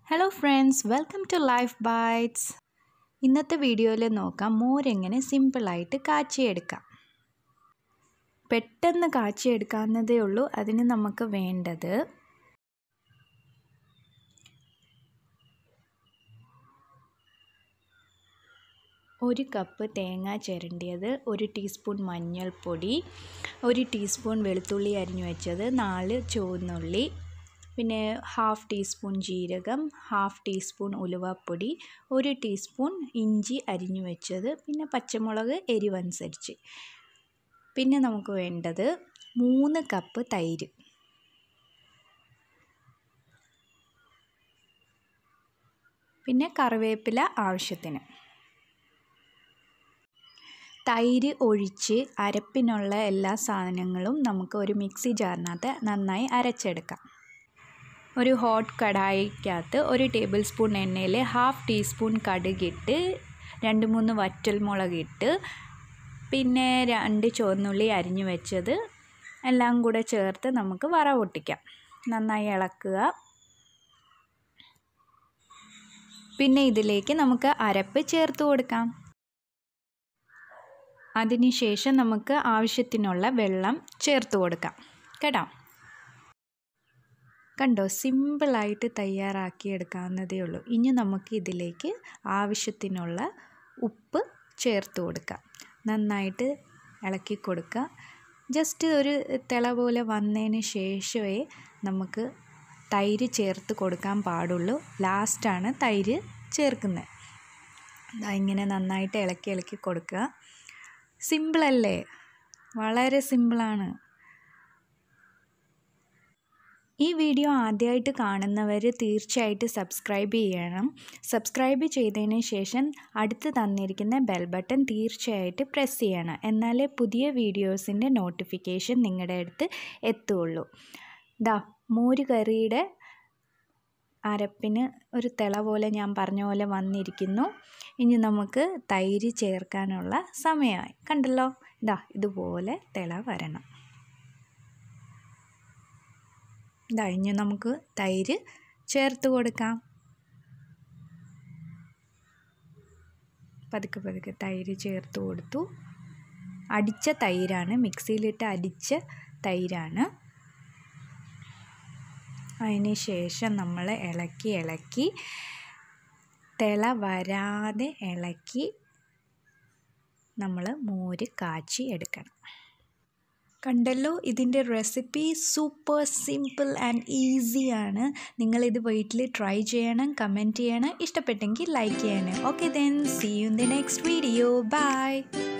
hello friends welcome to life bites ഇന്നത്തെ വീഡിയോയിൽ നോക്കാം മോരെങ്ങനെ സിമ്പിളായിട്ട് കാച്ചിയെടുക്കാം പെട്ടെന്ന് കാച്ചിയെടുക്കാവുന്നതേ ഉള്ളൂ അതിന് നമുക്ക് വേണ്ടത് ഒരു കപ്പ് തേങ്ങ ചിരണ്ടിയത് ഒരു ടീസ്പൂൺ മഞ്ഞൾപ്പൊടി ഒരു ടീസ്പൂൺ വെളുത്തുള്ളി അരിഞ്ഞു വെച്ചത് നാല് ചുവന്നുള്ളി പിന്നെ ഹാഫ് ടീസ്പൂൺ ജീരകം ഹാഫ് ടീസ്പൂൺ ഉലുവാപ്പൊടി ഒരു ടീസ്പൂൺ ഇഞ്ചി അരിഞ്ഞു വെച്ചത് പിന്നെ പച്ചമുളക് എരിവനുസരിച്ച് പിന്നെ നമുക്ക് വേണ്ടത് മൂന്ന് കപ്പ് തൈര് പിന്നെ കറിവേപ്പില ആവശ്യത്തിന് തൈര് ഒഴിച്ച് അരപ്പിനുള്ള എല്ലാ സാധനങ്ങളും നമുക്ക് ഒരു മിക്സി ജാറിനകത്ത് നന്നായി അരച്ചെടുക്കാം ഒരു ഹോട്ട് കടായിക്കകത്ത് ഒരു ടേബിൾ സ്പൂൺ എണ്ണയിൽ ഹാഫ് ടീസ്പൂൺ കടുകിട്ട് രണ്ട് മൂന്ന് വറ്റൽമുളകിട്ട് പിന്നെ രണ്ട് ചുവന്നുള്ളി അരിഞ്ഞു വെച്ചത് എല്ലാം കൂടെ ചേർത്ത് നമുക്ക് വറവൊട്ടിക്കാം നന്നായി ഇളക്കുക പിന്നെ ഇതിലേക്ക് നമുക്ക് അരപ്പ് ചേർത്ത് കൊടുക്കാം അതിനുശേഷം നമുക്ക് ആവശ്യത്തിനുള്ള വെള്ളം ചേർത്ത് കൊടുക്കാം കേട്ടോ കണ്ടോ സിമ്പിളായിട്ട് തയ്യാറാക്കി എടുക്കാവുന്നതേ ഉള്ളൂ ഇനി നമുക്ക് ഇതിലേക്ക് ആവശ്യത്തിനുള്ള ഉപ്പ് ചേർത്ത് കൊടുക്കാം നന്നായിട്ട് ഇളക്കി കൊടുക്കുക ജസ്റ്റ് ഒരു തിള പോലെ വന്നതിന് ശേഷമേ നമുക്ക് തൈര് ചേർത്ത് കൊടുക്കാൻ പാടുള്ളൂ ലാസ്റ്റാണ് തൈര് ചേർക്കുന്നത് ഇങ്ങനെ നന്നായിട്ട് ഇളക്കി ഇളക്കി കൊടുക്കുക സിമ്പിളല്ലേ വളരെ സിമ്പിളാണ് ഈ വീഡിയോ ആദ്യമായിട്ട് കാണുന്നവർ തീർച്ചയായിട്ടും സബ്സ്ക്രൈബ് ചെയ്യണം സബ്സ്ക്രൈബ് ചെയ്തതിന് ശേഷം അടുത്ത് തന്നിരിക്കുന്ന ബെൽ ബട്ടൺ തീർച്ചയായിട്ടും പ്രസ് ചെയ്യണം എന്നാലേ പുതിയ വീഡിയോസിൻ്റെ നോട്ടിഫിക്കേഷൻ നിങ്ങളുടെ അടുത്ത് എത്തുള്ളൂ ദാ മോര് കറിയുടെ അരപ്പിന് ഒരു തിള പോലെ ഞാൻ പറഞ്ഞ പോലെ വന്നിരിക്കുന്നു ഇനി നമുക്ക് തൈര് ചേർക്കാനുള്ള സമയമായി കണ്ടല്ലോ ഇതാ ഇതുപോലെ തിള വരണം ഇതാ ഇനി നമുക്ക് തൈര് ചേർത്ത് കൊടുക്കാം പതുക്കെ പതുക്കെ തൈര് ചേർത്ത് കൊടുത്തു അടിച്ച തൈരാണ് മിക്സിയിലിട്ട് അടിച്ച തൈരാണ് അതിന് ശേഷം നമ്മൾ ഇളക്കി ഇളക്കി തിള വരാതെ ഇളക്കി നമ്മൾ മോര് കാച്ചി എടുക്കണം കണ്ടല്ലോ ഇതിൻ്റെ റെസിപ്പി സൂപ്പർ സിമ്പിൾ ആൻഡ് ഈസിയാണ് നിങ്ങളിത് വീട്ടിൽ ട്രൈ ചെയ്യണം കമൻറ്റ് ചെയ്യണം ഇഷ്ടപ്പെട്ടെങ്കിൽ ലൈക്ക് ചെയ്യണം okay then see you in the next video by